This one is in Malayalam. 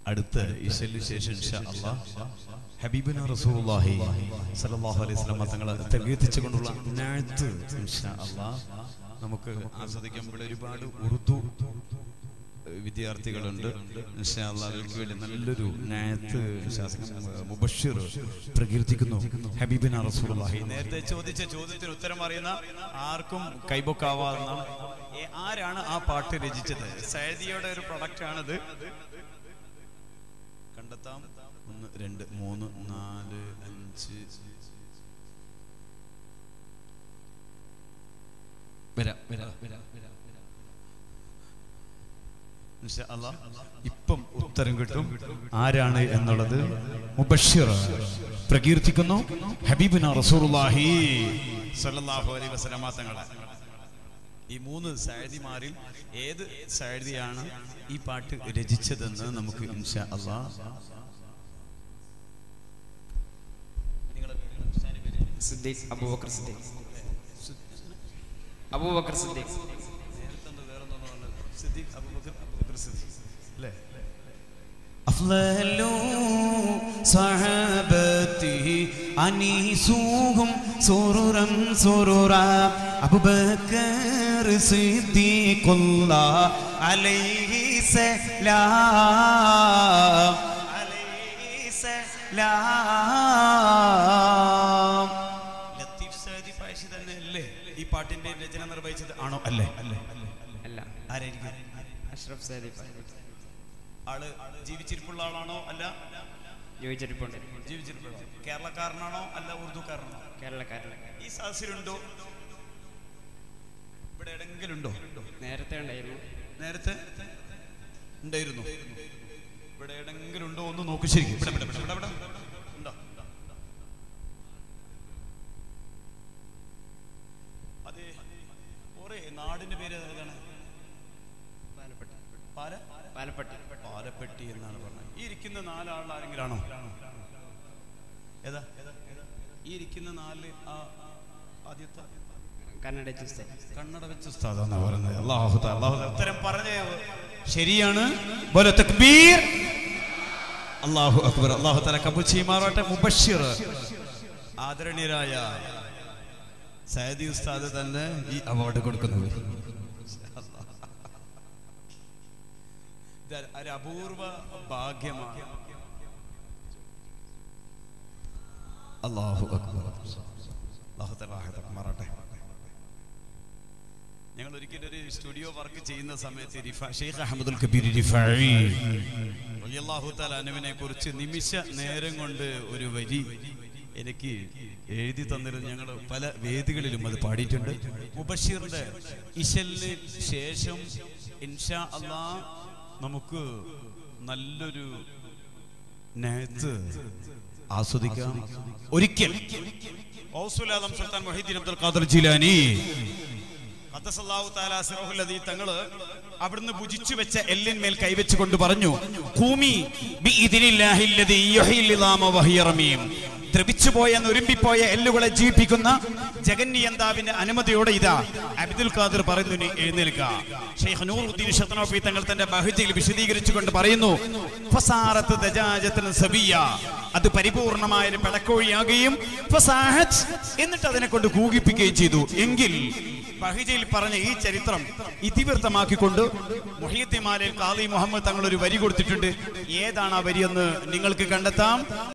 അടുത്ത ഈശ്വലിന് ശേഷം ഇൻഷാ അല്ലാഹ് ഹബീബിന റസൂലുള്ളാഹി സല്ലല്ലാഹു അലൈഹി വസല്ലം തങ്ങളെ തകീർത്തിച്ചുകൊണ്ടുള്ള നഅത്ത് ഇൻഷാ അല്ലാഹ് നമുക്ക് ആസ്വദിക്കാൻ ഇവിടെ ഒരുപാട് ഉറുദു വിദ്യാർത്ഥികളുണ്ട് ഇൻഷാ അല്ലാഹ് അവർക്ക് വേണ്ടി നല്ലൊരു നഅത്ത് ശാസ്ത്രം മുബഷിർ പ്രകീർത്തിക്കുന്നു ഹബീബിന റസൂലുള്ളാഹി നേരത്തെ ചോദിച്ച ചോദ്യത്തിന് ഉത്തരം അറിയുന്ന ആർക്കും കൈബൊക്കാവാവുന്നതാണ് ഏ, ആരാണ് ആ പാട്ട് രചിച്ചത് സൈദിയുടെ ഒരു പ്രൊഡക്റ്റ് ആണിത് കണ്ടെത്താം ഒന്ന് രണ്ട് മൂന്ന് നാല് അഞ്ച് വരാം വരാം വരാം വരാം ഇൻഷാ അല്ലാ, ഇപ്പം ഉത്തരം കിട്ടും ആരാണ് എന്നുള്ളത് മുബഷിർ പ്രകീർത്തിക്കുന്നു ഹബീബിന റസൂലുള്ളാഹി സ്വല്ലല്ലാഹു അലൈഹി വസല്ലമ തങ്ങളെ ഈ മൂന്ന് സായദിമാരിൽ ഏത് സായദിയാണ് ഈ പാട്ട് രചിച്ചതെന്ന് നമുക്ക് ഇൻഷാ അല്ലാ സിദ്ദീഖ് അബൂബക്കർ സിദ്ദീഖ് അബൂബക്കർ സിദ്ദീഖ് أفضل صحابته أنيسوهم سرورا سرورا أبو بكر صديق الله عليه سلام عليه سلام ലത്തീഫ് സൈദി ഫായിഷി തന്നെ അല്ലേ ഈ പാട്ടിന്റെ രചന നിർവഹിച്ചത് ആണോ അല്ലേ അല്ലേ അല്ല ആരായിരിക്കും അഷ്റഫ് സൈദി ആള് ജീവിച്ചിരിപ്പുള്ള ആളാണോ അല്ല ചോദിച്ചിട്ടുണ്ട് ജീവിച്ചിരിപ്പുള്ള ആള്? കേരളക്കാരനാണോ അല്ല ഉറുദുക്കാരനാണോ കേരളക്കാരൻ ഈ സദസ്സിലുണ്ടോ ഇവിടെ എവിടെങ്കിലും ഉണ്ടോ നേരത്തെ ഉണ്ടായിരുന്നു നേരത്തെ ഉണ്ടായിരുന്നു ഇവിടെ എവിടെങ്കിലും ഉണ്ടോ ഒന്ന് നോക്കൂ ശരിക്കും ഇവിടെ ഇവിടെ ഇവിടെ ഇവിടെ ഉണ്ടോ അതെ ഒരേ നാടിന്റെ പേര് ഏതാണ് പാലപ്പെട്ടി പാല പാലപ്പെട്ടി പാലപ്പെട്ടി എന്നാണ് പറഞ്ഞത് ഈ ഇരിക്കുന്ന നാലാളുടെ ആരെങ്കിലും ആണോ ഏതാ ഈ ഇരിക്കുന്ന നാല് ആ ആദ്യത്തെ കന്നഡ ചൂസ്തേ കണ്ണട വെച്ച് ഉസ്താദാണ് പറയുന്നത് അല്ലാഹു തആല അല്ലാഹു തആല ഉത്തരം പറഞ്ഞ ശരിയാണ് ബോലെ തക്ബീർ അല്ലാഹു അക്ബർ അല്ലാഹു തആല കബൂൽ ചെയ്യുമാറാട്ടെ മുബശ്ശിർ ആദരണീയരായ സയദി ഉസ്താദ് തന്നെ ഈ അവാർഡ് കൊടുക്കുന്നത് ഇത് ഒരു അപൂർവ ഭാഗ്യമാണ് അല്ലാഹു അക്ബർ അല്ലാഹു തആല റാഹത്താക്കുമാറാട്ടെ ഞങ്ങൾ ഒരിക്കലും ഒരു സ്റ്റുഡിയോ വർക്ക് ചെയ്യുന്ന സമയത്ത് റിഫ- ഷെയ്ഖ് അഹമ്മദുൽ കബീർ റിഫായി റളിയല്ലാഹു തആല അനുവിനെ കുറിച്ച് നിമിഷ നേരം കൊണ്ട് ഒരു വരി എനിക്ക് എഴുതി തന്നിരുന്നു ഞങ്ങൾ പല വേദികളിലും അത് പാടിയിട്ടുണ്ട് മുബഷീറിന്റെ ഇശലിന് ശേഷം ഇൻഷാ അള്ളാ നമുക്ക് നല്ലൊരു നേത്ത് ആസ്വദിക്കാം ഒരിക്കൽ ഔസുലാദം സുൽത്താൻ മൊഹീദ്ദീൻ അബ്ദുൽ ഖാദർ ജിലാനി ഖദ്ദസല്ലാഹു തആല സിറഹുൽ അദീ തങ്ങള് അവിടുന്ന് ഭുജിച്ചു വെച്ച എല്ലിന്മേൽ കൈവച്ചുകൊണ്ട് പറഞ്ഞു ഖൂമി ബിഇദ്നില്ലാഹി അല്ലദീ യുഹ്യിൽ ഇളാമ വഹിയ റമീം ദ്രവിച്ചുപോയ നുരുമ്പിപ്പോയ എല്ലുകളെ ജീവിപ്പിക്കുന്ന ജഗന്നിയന്താവിന്റെ അനുമതിയോടെ ഇതാ അബ്ദുൽ ഖാദിർ പറയുന്നു "നീ എഴുന്നേൽക്കുക ഷെയ്ഖ് നൂറുദ്ദീൻ ഷത്നോഫി തങ്ങൾ തന്റെ ബഹജയിൽ വിശദീകരിച്ചുകൊണ്ട് പറയുന്നു ഫസാറത്ത് ദജാജത്തുൻ സബിയ അത് പരിപൂർണമായ ഒരു പെടക്കോഴിയാകുകയും ഫസാഹത്ത് എന്നിട്ട് അതിനെ കൊണ്ട് കൂകിപ്പിക്കുകയും ചെയ്തു എങ്കിൽ ബഹിജയിൽ പറഞ്ഞ ഈ ചരിത്രം ഇതിവൃത്തമാക്കിക്കൊണ്ട് മുഹിയത്തിമാലിൽ കാളി മുഹമ്മദ് തങ്ങൾ ഒരു വരി കൊടുത്തിട്ടുണ്ട് ഏതാണ് ആ വരി എന്ന് നിങ്ങൾക്ക് കണ്ടെത്താം